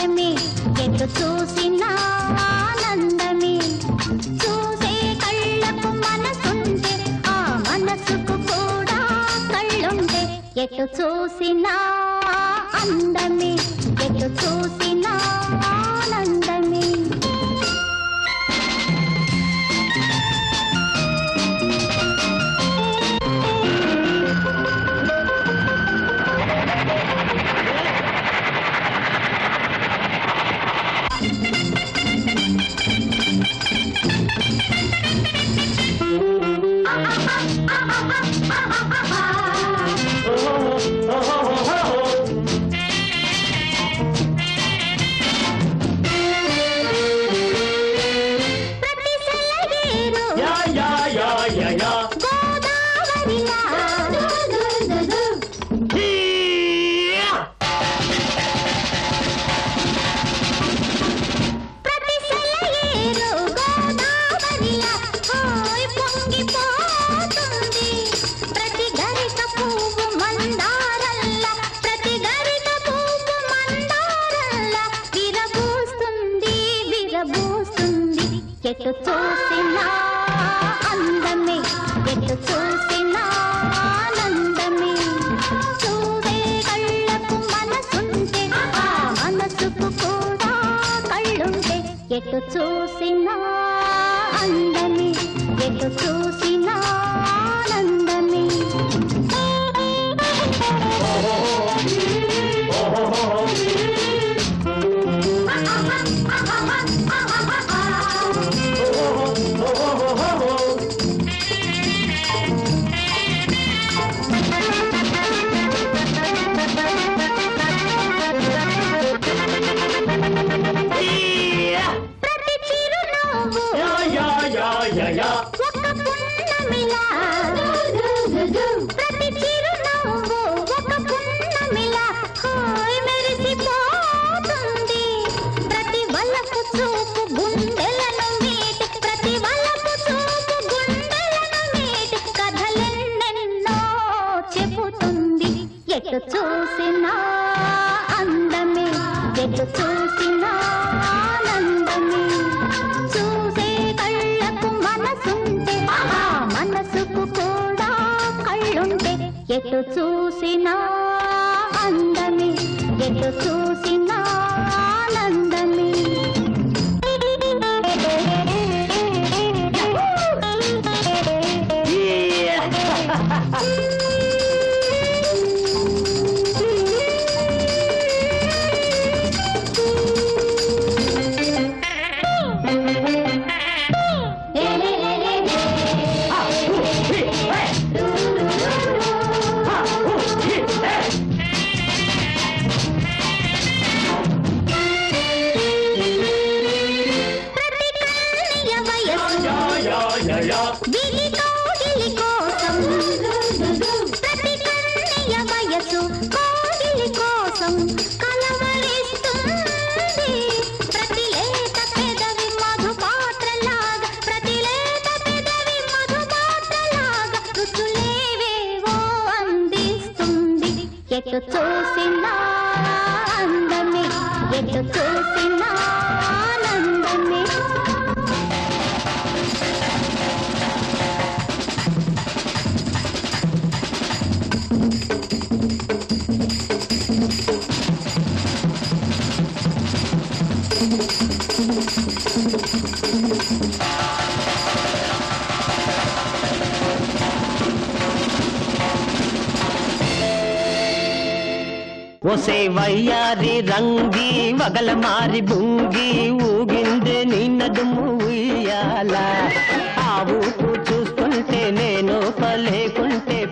అందమే ఎటు చూసినా ఆనందమే చూసే కళ్ళకు మనసుంటే ఆ మనసుకు కూడా కళ్ళుంటే ఎటు చూసినా అందమే ఎటు చూసినా ఆనందమే ప్రతి సెలయేరు యా యా యా యా యా గోదావరిలా యా ప్రతి సెలయేరు గోదావరిలా హాయ్ పొంగిపోతుంది ప్రతి గరిక పువ్వు మందారల్లా ప్రతి గరిక పువ్వు మందారల్లా విరబూస్తుంది విరబూస్తుంది ఎటు చూసినా అందమే ఎటు చూసినా ఆనందమే చూసే కళ్ళకు మనసుంటే ఆ మనసుకు కూడా కళ్ళుంటే ఎటు చూసినా అందమే ఎటు చూసినా ఆనందమే యా ప్రతి చిరునవ్వు యా యా యా యా యా ఒక పున్నమిలా ప్రతి చిరునవ్వు ఒక పున్నమిలా హాయ్ మెరిసిపోతుంది ప్రతి వలపు చూపు గుండెలను మీటి ప్రతి వలపు చూపు గుండెలను మీటి కథలెన్నెన్నో చెబుతుంది ఎటు చూసినా అందమే ఎటు చూసినా ఆనందమే చూసే కళ్ళకు మనసుంటే ఆ మనసుకు కూడా కళ్ళుంటే ఎటు చూసినా అందమే ఎటు చూసినా ఆనందమే ప్రతి కన్య వయసు యా యా యా యా గిలి కోగిలి కోసం ప్రతి కన్య వయసు కోగిలి కోసం కలవరిస్తుంది ప్రతి లేత పెదవి మధు పాత్రలాగా ప్రతి లేత పెదవి మధు పాత్రలాగా రుచులేవేవో అందిస్తుంది ఎటు చూసినా అందమే ఎటు చూసినా ఆనందమే ఒసే వయ్యారి రంగి వగల మారి బుంగి ఊగిందే నిన్నదుము ఉయ్యాల ఆ ఊపు